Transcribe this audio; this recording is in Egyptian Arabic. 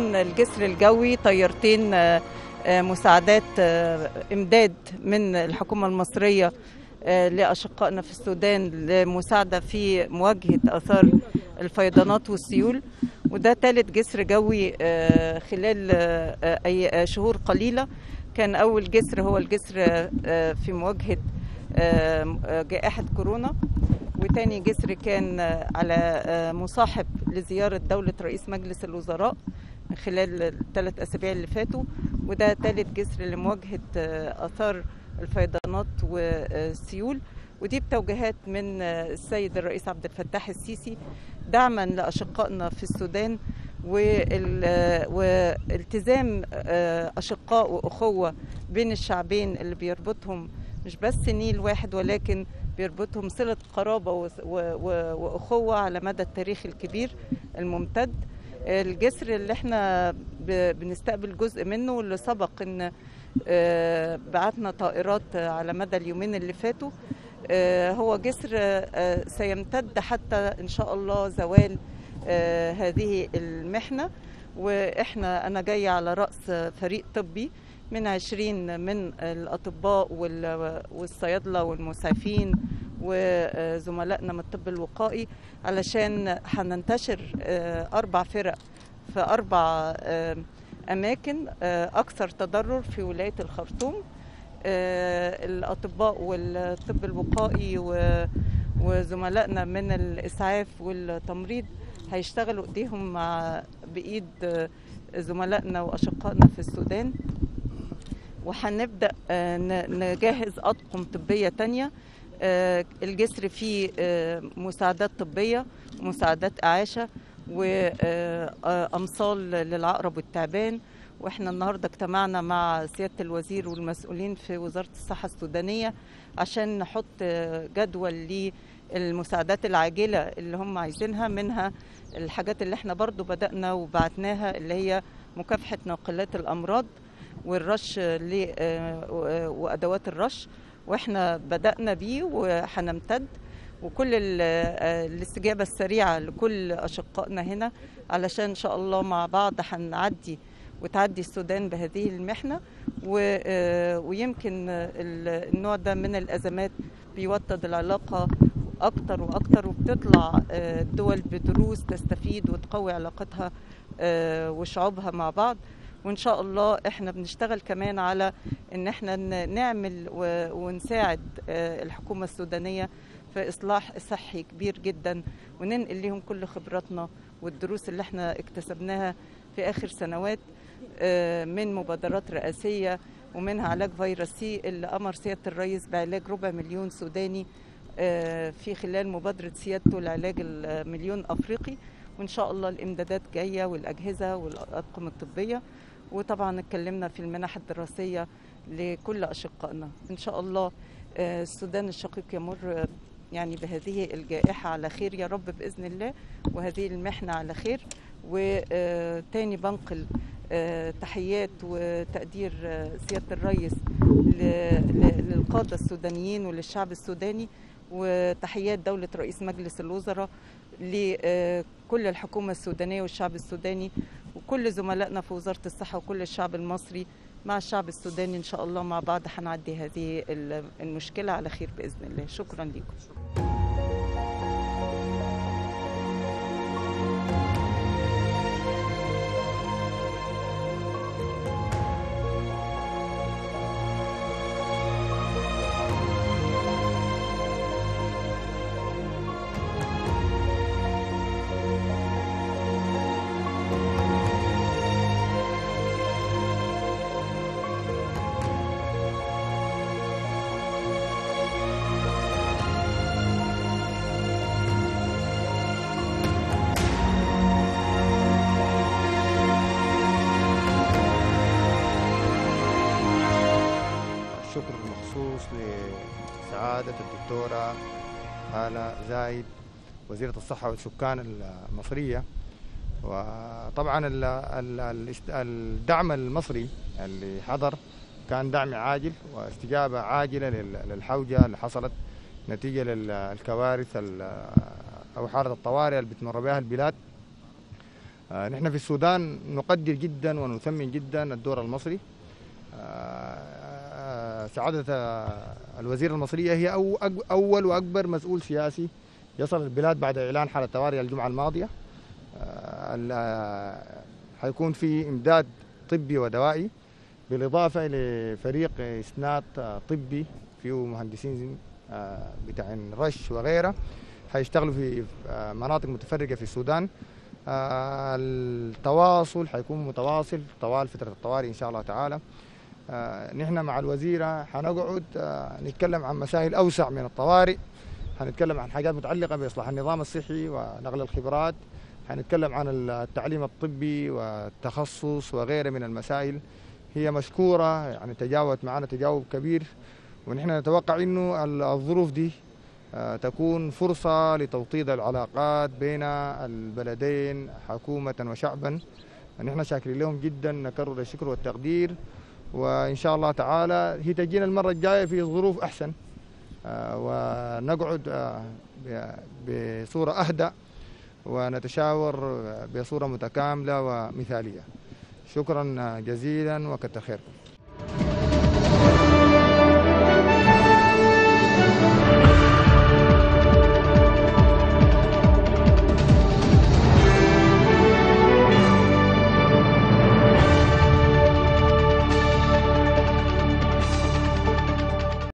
طيارتين الجسر الجوي طيارتين آه، آه، مساعدات آه، امداد من الحكومه المصريه آه، لاشقائنا في السودان لمساعده في مواجهه اثار الفيضانات والسيول وده ثالث جسر جوي آه، خلال آه، آه، اي آه، شهور قليله كان اول جسر هو الجسر آه، في مواجهه آه، آه، جائحه كورونا وتاني جسر كان آه، على آه، مصاحب لزياره دوله رئيس مجلس الوزراء خلال الثلاث اسابيع اللي فاتوا وده ثالث جسر لمواجهه آه، اثار الفيضانات والسيول ودي بتوجيهات من آه، السيد الرئيس عبد الفتاح السيسي دعما لاشقائنا في السودان وال- آه، والتزام آه، اشقاء واخوه بين الشعبين اللي بيربطهم مش بس نيل واحد ولكن بيربطهم صله قرابه و- و- و- واخوه على مدى التاريخ الكبير الممتد الجسر اللي احنا ب- بنستقبل جزء منه واللي سبق ان آه، بعتنا طائرات على مدى اليومين اللي فاتوا آه، هو جسر آه، سيمتد حتى ان شاء الله زوال آه، هذه المحنه واحنا انا جايه على راس فريق طبي من عشرين من الأطباء وال- والصيادلة والمسعفين وزملائنا من الطب الوقائي علشان هننتشر آه، أربع فرق في أربع آه، أماكن آه، أكثر تضرر في ولاية الخرطوم آه، الأطباء والطب الوقائي و- وزملائنا من الإسعاف والتمريض هيشتغلوا إيديهم مع بإيد آه، زملائنا وأشقائنا في السودان وهنبدأ آه، ن- نجهز أطقم طبية تانية آه، الجسر فيه آه، مساعدات طبية ومساعدات إعاشة وأمصال للعقرب والتعبان واحنا النهارده اجتمعنا مع سياده الوزير والمسؤولين في وزاره الصحه السودانيه عشان نحط آه، جدول للمساعدات العاجله اللي هم عايزينها منها الحاجات اللي احنا برضو بدانا وبعتناها اللي هي مكافحه ناقلات الامراض والرش ل- آه، وادوات الرش واحنا بدانا بيه وهنمتد وكل ال- آه، الاستجابه السريعه لكل اشقائنا هنا علشان ان شاء الله مع بعض هنعدي وتعدي السودان بهذه المحنه و- آه، ويمكن ال- النوع ده من الازمات بيوطد العلاقه اكتر واكتر وبتطلع آه، الدول بدروس تستفيد وتقوي علاقتها آه، وشعوبها مع بعض وان شاء الله احنا بنشتغل كمان على ان احنا ن- نعمل و- ونساعد آه، الحكومه السودانيه في اصلاح صحي كبير جدا وننقل لهم كل خبراتنا والدروس اللي احنا اكتسبناها في اخر سنوات آه، من مبادرات رئاسيه ومنها علاج فيروس سي اللي امر سياده الرئيس بعلاج ربع مليون سوداني آه، في خلال مبادره سيادته لعلاج المليون افريقي وان شاء الله الامدادات جايه والاجهزه والاطقم الطبيه وطبعا اتكلمنا في المنح الدراسيه لكل اشقائنا ان شاء الله آه، السودان الشقيق يمر آه، يعني بهذه الجائحه على خير يا رب باذن الله وهذه المحنه على خير وتاني بنقل آه، تحيات وتقدير آه، سياده الرئيس ل- ل- للقاده السودانيين وللشعب السوداني وتحيات دوله رئيس مجلس الوزراء لكل الحكومه السودانيه والشعب السوداني وكل زملائنا في وزاره الصحه وكل الشعب المصري مع الشعب السوداني ان شاء الله مع بعض هنعدي هذه ال- المشكله على خير باذن الله شكرا لكم الشكر المخصوص لسعادة الدكتورة هالة زايد وزيرة الصحة والسكان المصرية وطبعا ال- ال- الاست- الدعم المصري اللي حضر كان دعم عاجل واستجابة عاجلة لل- للحوجة اللي حصلت نتيجة للكوارث ال- أو حالة الطوارئ اللي بتمر بها البلاد آه، نحن في السودان نقدر جدا ونثمن جدا الدور المصري آه، آه، سعادة آه، الوزير المصرية هي أو أج- أول وأكبر مسؤول سياسي يصل البلاد بعد إعلان حالة طوارئ الجمعة الماضية آه، ال- آه، حيكون في إمداد طبي ودوائي بالإضافة لفريق إسناد آه، طبي فيه مهندسين آه، بتاع رش وغيرها حيشتغلوا في آه، مناطق متفرقة في السودان آه، التواصل حيكون متواصل طوال فترة الطوارئ إن شاء الله تعالى آه، نحن مع الوزيرة حنقعد آه، نتكلم عن مسائل أوسع من الطوارئ حنتكلم عن حاجات متعلقة بإصلاح النظام الصحي ونقل الخبرات حنتكلم عن التعليم الطبي والتخصص وغيره من المسائل هي مشكورة يعني تجاوبت معنا تجاوب كبير ونحن نتوقع انه ال- الظروف دي آه، تكون فرصة لتوطيد العلاقات بين البلدين حكومة وشعبا نحن شاكرين لهم جدا نكرر الشكر والتقدير وإن شاء الله تعالى هي تجينا المرة الجاية في ظروف أحسن آه، ونقعد آه، ب- بصورة أهدأ ونتشاور بصورة متكاملة ومثالية شكرا جزيلا وكتر خيركم